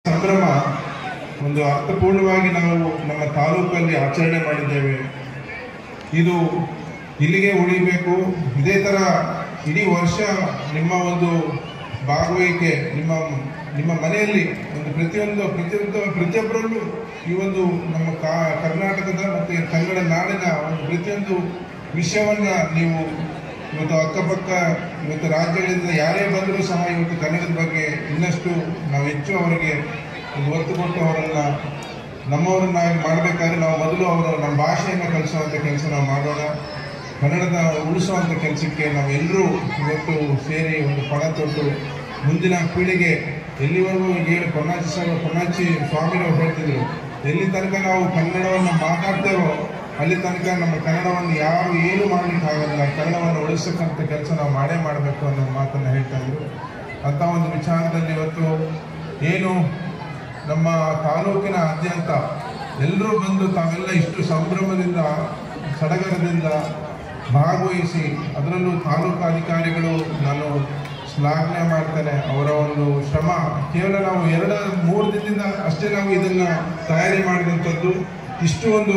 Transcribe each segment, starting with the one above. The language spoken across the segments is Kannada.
ಸಂಭ್ರಮ ಒಂದು ಅರ್ಥಪೂರ್ಣವಾಗಿ ನಾವು ನಮ್ಮ ತಾಲೂಕಲ್ಲಿ ಆಚರಣೆ ಮಾಡಿದ್ದೇವೆ ಇದು ಇಲ್ಲಿಗೆ ಉಳಿಬೇಕು ಇದೇ ಥರ ಇಡೀ ವರ್ಷ ನಿಮ್ಮ ಒಂದು ಭಾಗವಹಿಕೆ ನಿಮ್ಮ ನಿಮ್ಮ ಮನೆಯಲ್ಲಿ ಒಂದು ಪ್ರತಿಯೊಂದು ಪ್ರತಿಯೊಂದು ಪ್ರತಿಯೊಬ್ಬರಲ್ಲೂ ಈ ಒಂದು ನಮ್ಮ ಕಾ ಕರ್ನಾಟಕದ ಮತ್ತು ಕನ್ನಡ ನಾಡಿನ ಒಂದು ಪ್ರತಿಯೊಂದು ವಿಷಯವನ್ನ ನೀವು ಇವತ್ತು ಅಕ್ಕಪಕ್ಕ ಇವತ್ತು ರಾಜ್ಯಗಳಿಂದ ಯಾರೇ ಬಂದರೂ ಸಹ ಇವತ್ತು ಕನ್ನಡದ ಬಗ್ಗೆ ಇನ್ನಷ್ಟು ನಾವು ಹೆಚ್ಚು ಅವರಿಗೆ ಒಂದು ಒತ್ತು ಕೊಟ್ಟು ಅವರನ್ನ ನಮ್ಮವರನ್ನಾಗಿ ಮಾಡಬೇಕಾದ್ರೆ ನಾವು ಮೊದಲು ಅವರು ನಮ್ಮ ಭಾಷೆಯನ್ನು ಕಲಿಸುವಂಥ ಕೆಲಸ ನಾವು ಮಾಡೋಣ ಕನ್ನಡದ ಉಳಿಸುವಂಥ ಕೆಲಸಕ್ಕೆ ನಾವೆಲ್ಲರೂ ಇವತ್ತು ಸೇರಿ ಒಂದು ಪಣ ತೊಟ್ಟು ಮುಂದಿನ ಪೀಳಿಗೆ ಎಲ್ಲಿವರೆಗೂ ಹೇಳಿ ಪೊನ್ನಾಚಿ ಸರ್ ಪೊನ್ನಾಚಿ ಸ್ವಾಮಿರವರು ಹೇಳ್ತಿದ್ರು ಎಲ್ಲಿ ತನಕ ನಾವು ಕನ್ನಡವನ್ನು ಮಾತಾಡ್ತೇವೋ ಅಲ್ಲಿ ತನಕ ನಮ್ಮ ಕನ್ನಡವನ್ನು ಯಾರು ಏನು ಮಾಡ್ಲಿಕ್ಕೆ ಆಗೋದಿಲ್ಲ ಕನ್ನಡವನ್ನು ಉಳಿಸಕ್ಕಂಥ ಕೆಲಸ ನಾವು ಮಾಡೇ ಮಾಡಬೇಕು ಅನ್ನೋ ಮಾತನ್ನು ಹೇಳ್ತಾ ಇದ್ರು ಅಂಥ ಒಂದು ವಿಚಾರದಲ್ಲಿ ಇವತ್ತು ಏನು ನಮ್ಮ ತಾಲೂಕಿನ ಆದ್ಯಂತ ಎಲ್ಲರೂ ಬಂದು ತಾವೆಲ್ಲ ಇಷ್ಟು ಸಂಭ್ರಮದಿಂದ ಸಡಗರದಿಂದ ಭಾಗವಹಿಸಿ ಅದರಲ್ಲೂ ತಾಲೂಕು ಅಧಿಕಾರಿಗಳು ನಾನು ಶ್ಲಾಘನೆ ಮಾಡ್ತೇನೆ ಅವರ ಒಂದು ಶ್ರಮ ಕೇವಲ ನಾವು ಎರಡು ಮೂರು ದಿನದಿಂದ ಅಷ್ಟೇ ನಾವು ಇದನ್ನ ತಯಾರಿ ಮಾಡಿದಂಥದ್ದು ಇಷ್ಟು ಒಂದು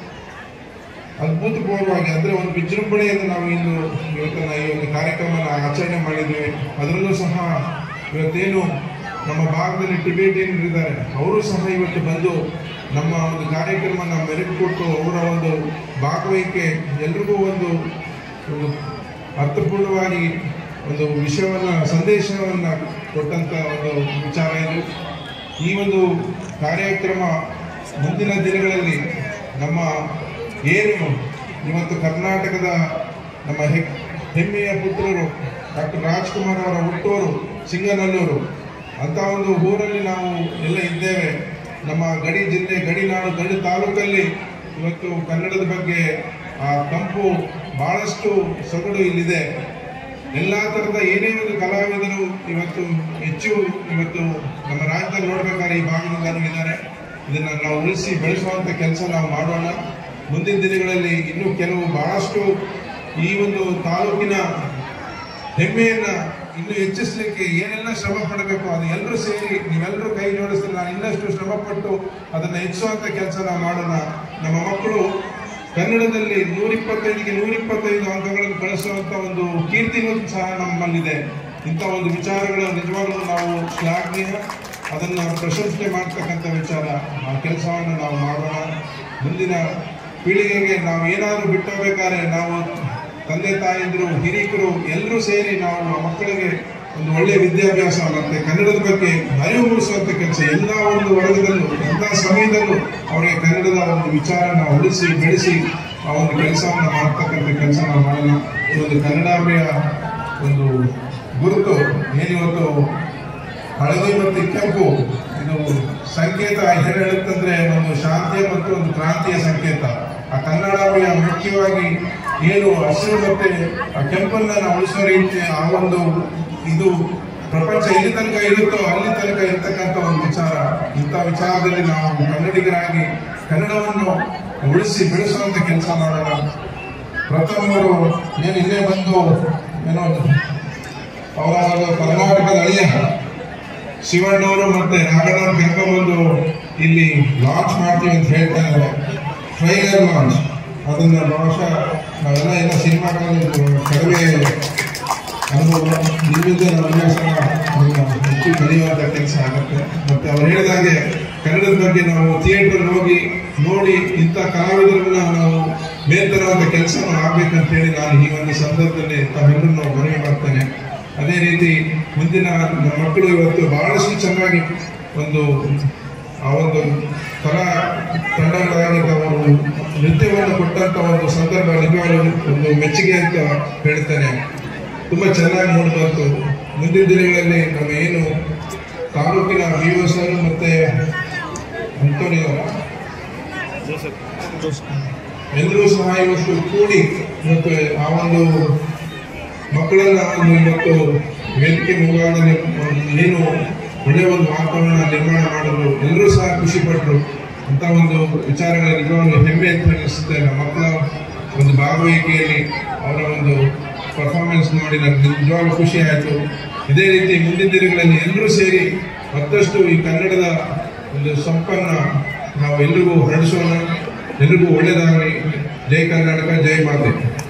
ಅದ್ಭುತಪೂರ್ವವಾಗಿ ಅಂದ್ರೆ ಒಂದು ವಿಜೃಂಭಣೆಯಿಂದ ನಾವು ಇಂದು ಇವತ್ತಿನ ಈ ಒಂದು ಕಾರ್ಯಕ್ರಮನ ಆಚರಣೆ ಮಾಡಿದ್ದೇವೆ ಅದರಲ್ಲೂ ಸಹ ಇವತ್ತೇನು ನಮ್ಮ ಭಾಗದಲ್ಲಿ ಟಿಬೇಟಿಯನ್ರು ಇದ್ದಾರೆ ಅವರು ಸಹ ಇವತ್ತು ಬಂದು ನಮ್ಮ ಒಂದು ಕಾರ್ಯಕ್ರಮನ ಮೆರುಗು ಕೊಟ್ಟು ಅವರ ಒಂದು ಭಾಗವಹಿಕೆ ಎಲ್ರಿಗೂ ಒಂದು ಒಂದು ಅರ್ಥಪೂರ್ಣವಾಗಿ ಒಂದು ವಿಷಯವನ್ನ ಸಂದೇಶವನ್ನ ಕೊಟ್ಟಂತ ಒಂದು ವಿಚಾರ ಇದು ಈ ಒಂದು ಕಾರ್ಯಕ್ರಮ ಮುಂದಿನ ದಿನಗಳಲ್ಲಿ ನಮ್ಮ ಏನು ಇವತ್ತು ಕರ್ನಾಟಕದ ನಮ್ಮ ಹೆ- ಹೆಮ್ಮೆಯ ಪುತ್ರರು ಡಾಕ್ಟರ್ ರಾಜ್ಕುಮಾರ್ ಅವರ ಹುಟ್ಟೂರು ಸಿಂಗನಲ್ಲೂರು ಅಂತ ಒಂದು ಊರಲ್ಲಿ ನಾವು ಎಲ್ಲ ಇದ್ದೇವೆ ನಮ್ಮ ಗಡಿ ಜಿಲ್ಲೆ ಗಡಿನಾಡು ಗಡಿ ತಾಲೂಕಲ್ಲಿ ಇವತ್ತು ಕನ್ನಡದ ಬಗ್ಗೆ ಆ ಕಂಪು ಬಹಳಷ್ಟು ಸೊಗಡು ಇಲ್ಲಿದೆ ಎಲ್ಲ ಥರದ ಏನೇ ಒಂದು ಕಲಾವಿದರು ಇವತ್ತು ಹೆಚ್ಚು ಇವತ್ತು ನಮ್ಮ ರಾಜ್ಯದಲ್ಲಿ ನೋಡ್ಬೇಕಾದ್ರೆ ಈ ಭಾಗದಿಂದಲೂ ಇದ್ದಾರೆ ಇದನ್ನ ನಾವು ಉಳಿಸಿ ಬೆಳೆಸುವಂತ ಕೆಲಸ ನಾವು ಮಾಡೋಣ ಮುಂದಿನ ದಿನಗಳಲ್ಲಿ ಇನ್ನೂ ಕೆಲವು ಬಹಳಷ್ಟು ಈ ಒಂದು ತಾಲೂಕಿನ ಹೆಮ್ಮೆಯನ್ನ ಇನ್ನು ಹೆಚ್ಚಿಸಲಿಕ್ಕೆ ಏನೆಲ್ಲ ಶ್ರಮ ಪಡಬೇಕು ಅದು ಎಲ್ಲರೂ ಸೇರಿ ನೀವೆಲ್ಲರೂ ಕೈ ಜೋಡಿಸಿದ್ರೆ ನಾನು ಇನ್ನಷ್ಟು ಶ್ರಮ ಪಟ್ಟು ಅದನ್ನ ಹೆಚ್ಚಿಸುವಂತ ಕೆಲಸ ನಾವು ಮಾಡೋಣ ನಮ್ಮ ಮಕ್ಕಳು ಕನ್ನಡದಲ್ಲಿ ನೂರಿಪ್ಪತ್ತೈದಿಗೆ ನೂರಿಪ್ಪತ್ತೈದು ಅಂಕಗಳನ್ನು ಗಳಿಸುವಂತ ಒಂದು ಕೀರ್ತಿನೂ ಸಹ ನಮ್ಮಲ್ಲಿದೆ ಇಂಥ ಒಂದು ವಿಚಾರಗಳು ನಿಜವಾಗ್ಲೂ ನಾವು ಶ್ಲಾಘನೀಯ ಅದನ್ನ ಪ್ರಶಂಸನೆ ಮಾಡ್ತಕ್ಕಂಥ ವಿಚಾರ ಆ ಕೆಲಸವನ್ನು ನಾವು ಮಾಡೋಣ ಮುಂದಿನ ಪೀಳಿಗೆಗೆ ನಾವು ಏನಾದರೂ ಬಿಟ್ಟೋಗ್ಬೇಕಾದ್ರೆ ನಾವು ತಂದೆ ತಾಯಂದಿರು ಹಿರಿಕರು ಎಲ್ಲರೂ ಸೇರಿ ನಾವು ಆ ಮಕ್ಕಳಿಗೆ ಒಂದು ಒಳ್ಳೆಯ ವಿದ್ಯಾಭ್ಯಾಸ ಮತ್ತೆ ಕನ್ನಡದ ಬಗ್ಗೆ ಅರಿವು ಮೂಡಿಸುವಂತ ಕೆಲಸ ಎಲ್ಲ ಒಂದು ವರ್ಗದಲ್ಲೂ ಎಲ್ಲ ಸಮಯದಲ್ಲೂ ಅವರಿಗೆ ಕನ್ನಡದ ಒಂದು ವಿಚಾರ ನಾವು ಉಳಿಸಿ ಬೆಳೆಸಿ ಆ ಒಂದು ಕೆಲಸವನ್ನು ಮಾಡ್ತಕ್ಕಂಥ ಕೆಲಸ ನಾವು ಮಾಡೋಣ ಈ ಒಂದು ಕನ್ನಡಾಂಬೆಯ ಒಂದು ಗುರುತು ಏನಿವತ್ತು ಹಳದಿ ಮತ್ತು ಕೆಂಪು ಇದು ಸಂಕೇತ ಏನು ಹೇಳುತ್ತಂದ್ರೆ ಒಂದು ಶಾಂತಿಯ ಮತ್ತು ಒಂದು ಕ್ರಾಂತಿಯ ಸಂಕೇತ ಆ ಕನ್ನಡಾಂಬೆಯ ಮುಖ್ಯವಾಗಿ ಏನು ಹಸಿರು ಮತ್ತೆ ಆ ಕೆಂಪನ್ನ ನಾವು ಉಳಿಸೋ ರೀತಿ ಆ ಒಂದು ಇದು ಪ್ರಪಂಚ ಎಲ್ಲಿ ತನಕ ಇರುತ್ತೋ ಅಲ್ಲಿ ತನಕ ಇರ್ತಕ್ಕಂಥ ಒಂದು ವಿಚಾರ ಇಂಥ ವಿಚಾರದಲ್ಲಿ ನಾವು ಕನ್ನಡಿಗರಾಗಿ ಕನ್ನಡವನ್ನು ಉಳಿಸಿ ಬೆಳೆಸುವಂತ ಕೆಲಸ ಮಾಡೋಣ ಪ್ರಥಮರು ಏನು ಇಲ್ಲೇ ಬಂದು ಏನೋ ಅವರ ಕರ್ನಾಟಕದ ಅಳಿಯ ಶಿವಣ್ಣವರು ಮತ್ತೆ ನಾಗಣ್ಣವ್ರು ಕರ್ಕೊಂಡ್ಬಂದು ಇಲ್ಲಿ ಲಾಂಚ್ ಮಾಡ್ತೀವಿ ಅಂತ ಹೇಳ್ತಾ ಇದ್ದಾರೆ ಟ್ರೈಲರ್ ಲಾಂಚ್ ಅದನ್ನ ಬಹುಶಃ ನಾವೆಲ್ಲ ಎಲ್ಲ ಸಿನಿಮಾಗಳಲ್ಲಿ ಕಡಿಮೆ ಅನುಭವ ನಿಮ್ಮಿಂದ ನಮ್ಮ ಸಹ ಅದನ್ನ ಹೆಚ್ಚು ಬೆಳೆಯುವಂತ ಕೆಲಸ ಆಗುತ್ತೆ ಮತ್ತೆ ಅವ್ರು ಹೇಳಿದಾಗೆ ಕನ್ನಡದ ಬಗ್ಗೆ ನಾವು ಥಿಯೇಟರ್ ಹೋಗಿ ನೋಡಿ ಇಂಥ ಕಲಾವಿದರನ್ನ ನಾವು ಮೇಲ್ತರುವಂತ ಕೆಲಸ ಆಗ್ಬೇಕಂತ ಹೇಳಿ ನಾನು ಈ ಒಂದು ಸಂದರ್ಭದಲ್ಲಿ ತಾವೆಲ್ಲರನ್ನು ಮನವಿ ಮಾಡ್ತೇನೆ ಅದೇ ರೀತಿ ಮುಂದಿನ ನಮ್ಮ ಮಕ್ಕಳು ಇವತ್ತು ಬಹಳಷ್ಟು ಚೆನ್ನಾಗಿ ಒಂದು ಆ ಒಂದು ಕಲಾ ತಂಡಗಳಾಗಿ ಅವರು ನೃತ್ಯವನ್ನು ಕೊಟ್ಟಂತ ಒಂದು ಸಂದರ್ಭ ನಿಜವಾಗ್ಲೂ ಒಂದು ಮೆಚ್ಚುಗೆ ಅಂತ ಹೇಳ್ತೇನೆ ತುಂಬಾ ಚೆನ್ನಾಗಿ ಮೂಡಿಬಂತು ಮುಂದಿನ ದಿನಗಳಲ್ಲಿ ನಾವು ಏನು ತಾಲೂಕಿನ ವಿ ಸರ್ ಮತ್ತೆ ಅಂಟೋನಿಯೋ ಎಲ್ಲರೂ ಸಹ ಇವತ್ತು ಕೂಡಿ ಇವತ್ತು ಆ ಒಂದು ಮಕ್ಕಳನ್ನ ಒಂದು ಇವತ್ತು ವೇದಿಕೆ ಮುಖಾಂತರ ಏನು ಒಳ್ಳೆಯ ಒಂದು ವಾತಾವರಣ ನಿರ್ಮಾಣ ಮಾಡಿದ್ರು ಎಲ್ಲರೂ ಸಹ ಖುಷಿ ಪಟ್ಟರು ಅಂತ ಒಂದು ವಿಚಾರಗಳ ನಿಜವಾಗ್ಲೂ ಹೆಮ್ಮೆ ಅಂತ ಅನಿಸುತ್ತೆ ನಮ್ಮ ಮಕ್ಕಳ ಒಂದು ಭಾಗವಹಿಕೆಯಲ್ಲಿ ಅವರ ಒಂದು ಪರ್ಫಾರ್ಮೆನ್ಸ್ ನೋಡಿ ನನಗೆ ನಿಜವಾಗ್ಲೂ ಖುಷಿ ಆಯಿತು ಇದೇ ರೀತಿ ಮುಂದಿನ ದಿನಗಳಲ್ಲಿ ಎಲ್ಲರೂ ಸೇರಿ ಮತ್ತಷ್ಟು ಈ ಕನ್ನಡದ ಒಂದು ಸಂಪನ್ನ ನಾವು ಎಲ್ರಿಗೂ ಹರಡಿಸೋಣ ಎಲ್ರಿಗೂ ಒಳ್ಳೆಯದಾಗಲಿ ಜೈ ಕರ್ನಾಟಕ ಜೈ ಮಾತೆ